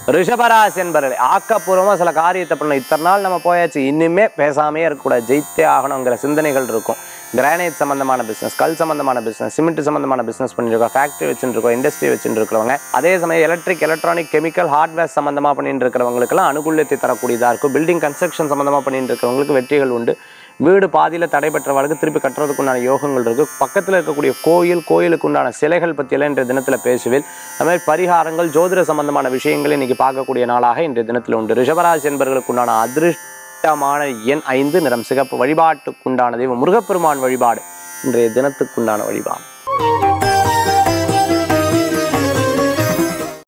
ரிஷபராசி என்பவர்களே ஆக்கப்பூர்வமாக சில காரியத்தை பண்ணணும் இத்தனை நாள் நம்ம போயாச்சு இனிமே பேசாமே இருக்கக்கூடாது ஜெயித்தே ஆகணுங்கிற சிந்தனைகள் இருக்கும் கிரானைட் சம்பந்தமான பிஸ்னஸ் கல் சம்பந்தமான பிஸ்னஸ் சிமெண்ட் சம்பந்தமான பிஸ்னஸ் பண்ணிருக்கோம் ஃபேக்ட்ரி வச்சுருக்கோம் இண்டஸ்ட்ரி வச்சுட்டு இருக்கிறவங்க அதே சமயம் எலக்ட்ரிக் எலக்ட்ரானிக் கெமிக்கல் ஹார்ட்வேர் சம்பந்தமாக பண்ணிட்டு இருக்கிறவங்களுக்குலாம் அனுகூலத்தை தரக்கூடியதாக இருக்கும் பில்டிங் கன்ஸ்ட்ரக்ஷன் சம்பந்தமாக பண்ணிட்டு இருக்கிறவங்களுக்கு வெற்றிகள் உண்டு வீடு பாதியில் தடைபெற்றவர்களுக்கு திருப்பி கட்டுறதுக்குண்டான யோகங்கள் இருக்குது பக்கத்தில் இருக்கக்கூடிய கோயில் கோயிலுக்கு உண்டான சிலைகள் பற்றியெல்லாம் இன்றைய தினத்தில் பேசுவேன் அது மாதிரி பரிகாரங்கள் ஜோதிட சம்பந்தமான விஷயங்களை இன்னைக்கு பார்க்கக்கூடிய நாளாக இன்றைய தினத்தில் உண்டு ரிஷபராசி என்பவர்களுக்கு உண்டான அதிருஷ்டமான எண் ஐந்து நிறம் சிகப்பு வழிபாட்டுக்குண்டான தெய்வம் முருகப்பெருமான் வழிபாடு இன்றைய தினத்துக்குண்டான வழிபாடு